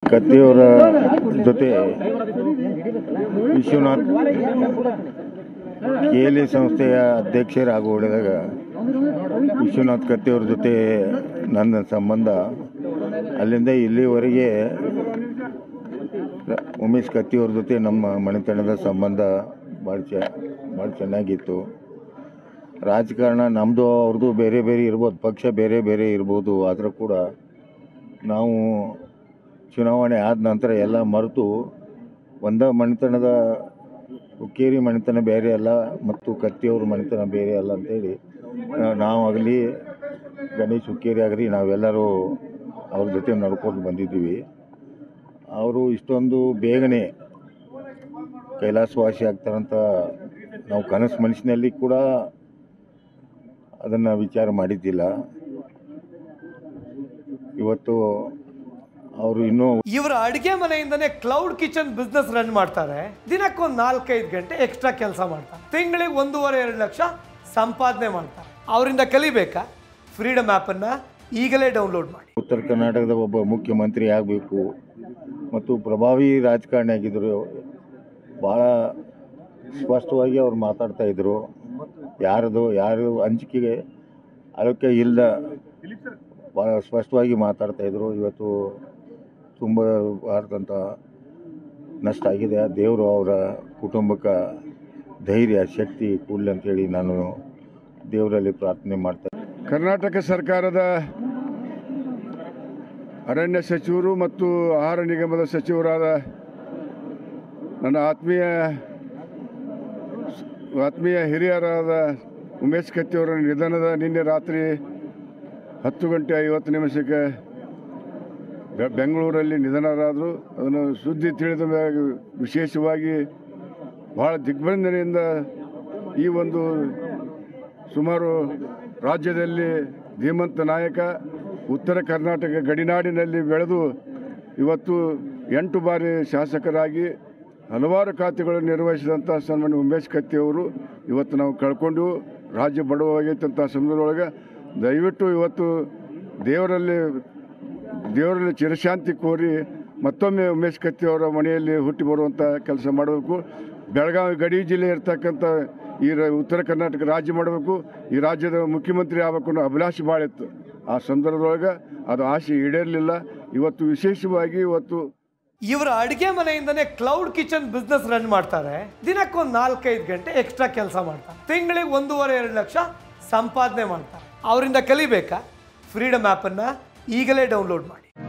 ಕತ್ತಿಯವರ ಜೊತೆ Vishwanath K L E ಸಂಸ್ಥೆಯ ಅಧ್ಯಕ್ಷರಾಗಿ ಉಳಿದಾಗ ವಿಶ್ವನಾಥ್ ಕತ್ತಿಯವ್ರ ಜೊತೆ ನನ್ನ ಸಂಬಂಧ ಅಲ್ಲಿಂದ ಇಲ್ಲಿವರೆಗೆ ರ- ಉಮೇಶ್ ಕತ್ತಿಯವ್ರ ಜೊತೆ ನಮ್ಮ ಮನೆತನದ ಸಂಬಂಧ ಭಾಳ ಚ ಭಾಳ ಚೆನ್ನಾಗಿತ್ತು ರಾಜಕಾರಣ ನಮ್ಮದು ಅವ್ರದ್ದು ಬೇರೆ ಬೇರೆ ಇರ್ಬೋದು ಪಕ್ಷ ಬೇರೆ ಬೇರೆ ಇರ್ಬೋದು ಆದರೂ ಕೂಡ ನಾವು ಚುನಾವಣೆ ಆದ ನಂತರ ಎಲ್ಲ ಮರೆತು ಒಂದ ಮನೆತನದ ಹುಕ್ಕೇರಿ ಮನೆತನ ಬೇರೆ ಅಲ್ಲ ಮತ್ತು ಕತ್ತಿಯವ್ರ ಮನೆತನ ಬೇರೆ ಅಲ್ಲ ಅಂತೇಳಿ ನಾ- ನಾವಾಗಲಿ ಗಣೇಶ್ ಹುಕ್ಕೇರಿ ಆಗಲಿ ನಾವೆಲ್ಲರೂ ಅವ್ರ ಜೊತೆ ನಡ್ಕೊಂಡು ಬಂದಿದ್ದೀವಿ ಅವರು ಇಷ್ಟೊಂದು ಬೇಗನೆ ಕೈಲಾಸವಾಸಿ ಆಗ್ತಾರಂತ ನಾವು ಕನಸು ಮನಸ್ಸಿನಲ್ಲಿ ಕೂಡ ಅದನ್ನು ವಿಚಾರ ಮಾಡಿದ್ದಿಲ್ಲ ಇವತ್ತು ಅವರು ಇನ್ನೂ ಇವರ ಅಡುಗೆ ಮನೆಯಿಂದನೇ ಕ್ಲೌಡ್ ಕಿಚನ್ ಬಿಸ್ನೆಸ್ ರನ್ ಮಾಡ್ತಾರೆ ದಿನಕ್ಕೊಂದು ನಾಲ್ಕೈದು ಗಂಟೆ ಎಕ್ಸ್ಟ್ರಾ ಕೆಲಸ ಮಾಡ್ತಾರೆ ತಿಂಗಳಿಗೆ ಒಂದೂವರೆ ಎರಡು ಲಕ್ಷ ಸಂಪಾದನೆ ಮಾಡ್ತಾರೆ ಅವರಿಂದ ಕಲಿಬೇಕಾ ಫ್ರೀಡಮ್ ಆ್ಯಪನ್ನು ಈಗಲೇ ಡೌನ್ಲೋಡ್ ಮಾಡಿ ಉತ್ತರ ಕರ್ನಾಟಕದ ಒಬ್ಬ ಮುಖ್ಯಮಂತ್ರಿ ಆಗಬೇಕು ಮತ್ತು ಪ್ರಭಾವಿ ರಾಜಕಾರಣಿ ಆಗಿದ್ದರು ಭಾಳ ಸ್ಪಷ್ಟವಾಗಿ ಅವ್ರು ಮಾತಾಡ್ತಾ ಇದ್ರು ಯಾರದು ಯಾರು ಅಂಜಿಕೆಗೆ ಅದಕ್ಕೆ ಇಲ್ಲದ ಭಾಳ ಸ್ಪಷ್ಟವಾಗಿ ಮಾತಾಡ್ತಾ ಇದ್ರು ಇವತ್ತು ತುಂಬ ಭಾರತಂತ ನಷ್ಟ ಆಗಿದೆ ದೇವರು ಅವರ ಕುಟುಂಬಕ್ಕೆ ಧೈರ್ಯ ಶಕ್ತಿ ಕೊಡಲಿ ಅಂತೇಳಿ ನಾನು ದೇವರಲ್ಲಿ ಪ್ರಾರ್ಥನೆ ಮಾಡ್ತಾ ಕರ್ನಾಟಕ ಸರ್ಕಾರದ ಅರಣ್ಯ ಸಚಿವರು ಮತ್ತು ಆಹಾರ ನಿಗಮದ ಸಚಿವರಾದ ನನ್ನ ಆತ್ಮೀಯ ಆತ್ಮೀಯ ಹಿರಿಯರಾದ ಉಮೇಶ್ ಕತ್ತಿಯವರ ನಿಧನದ ನಿನ್ನೆ ರಾತ್ರಿ ಹತ್ತು ಗಂಟೆ ಐವತ್ತು ನಿಮಿಷಕ್ಕೆ ಬೆ- ಬೆಂಗಳೂರಲ್ಲಿ ನಿಧನರಾದರು ಅದನ್ನು ಸುದ್ದಿ ತಿಳಿದ ಮ್ಯಾಗ ವಿಶೇಷವಾಗಿ ಬಹಳ ದಿಗ್ಬಂಧನೆಯಿಂದ ಈ ಒಂದು ಸುಮಾರು ರಾಜ್ಯದಲ್ಲಿ ಧೀಮಂತ ನಾಯಕ ಉತ್ತರ ಕರ್ನಾಟಕ ಗಡಿನಾಡಿನಲ್ಲಿ ಬೆಳೆದು ಇವತ್ತು ಎಂಟು ಬಾರಿ ಶಾಸಕರಾಗಿ ಹಲವಾರು ಖಾತೆಗಳನ್ನು ನಿರ್ವಹಿಸಿದಂಥ ಸನ್ಮಾನ್ಯ ಉಮೇಶ್ ಕತ್ತಿ ಅವರು ಇವತ್ತು ನಾವು ಕಳ್ಕೊಂಡು ರಾಜ್ಯ ಬಡವಾಗೈತಂಥ ಸಂದರ್ಭದೊಳಗೆ ದಯವಿಟ್ಟು ಇವತ್ತು ದೇವರಲ್ಲಿ ದೇವರಲ್ಲಿ ಚಿರಶಾಂತಿ ಕೋರಿ ಮತ್ತೊಮ್ಮೆ ಉಮೇಶ್ ಕತ್ತಿ ಅವರ ಮನೆಯಲ್ಲಿ ಹುಟ್ಟಿ ಬರುವಂಥ ಕೆಲಸ ಮಾಡಬೇಕು ಬೆಳಗಾವಿ ಗಡಿ ಜಿಲ್ಲೆ ಇರ್ತಕ್ಕಂಥ ಈ ರ- ಉತ್ತರ ಕರ್ನಾಟಕ ರಾಜ್ಯ ಮಾಡಬೇಕು ಈ ರಾಜ್ಯದ ಮುಖ್ಯಮಂತ್ರಿ ಆಗಬೇಕು ಅನ್ನೋ ಅಭಿಲಾಷೆ ಭಾಳ ಇತ್ತು ಆ ಸಂದರ್ಭದೊಳಗೆ ಅದು ಆಸೆ ಈಡೇರಲಿಲ್ಲ ಇವತ್ತು ವಿಶೇಷವಾಗಿ ಇವತ್ತು ಇವರ ಅಡುಗೆ ಮನೆಯಿಂದನೇ ಕ್ಲೌಡ್ ಕಿಚನ್ ಬಿಸ್ನೆಸ್ ರನ್ ಮಾಡ್ತಾರೆ ದಿನಕ್ಕೊಂದು ನಾಲ್ಕೈದು ಗಂಟೆ ಎಕ್ಸ್ಟ್ರಾ ಕೆಲಸ ಮಾಡ್ತಾರೆ ತಿಂಗಳಿಗೆ ಒಂದೂವರೆ ಎರಡು ಲಕ್ಷ ಸಂಪಾದನೆ ಮಾಡ್ತಾರೆ ಅವರಿಂದ ಕಲಿಬೇಕಾ ಫ್ರೀಡಮ್ ಆ್ಯಪನ್ನು ಈಗಲೇ ಡೌನ್ಲೋಡ್ ಮಾಡಿ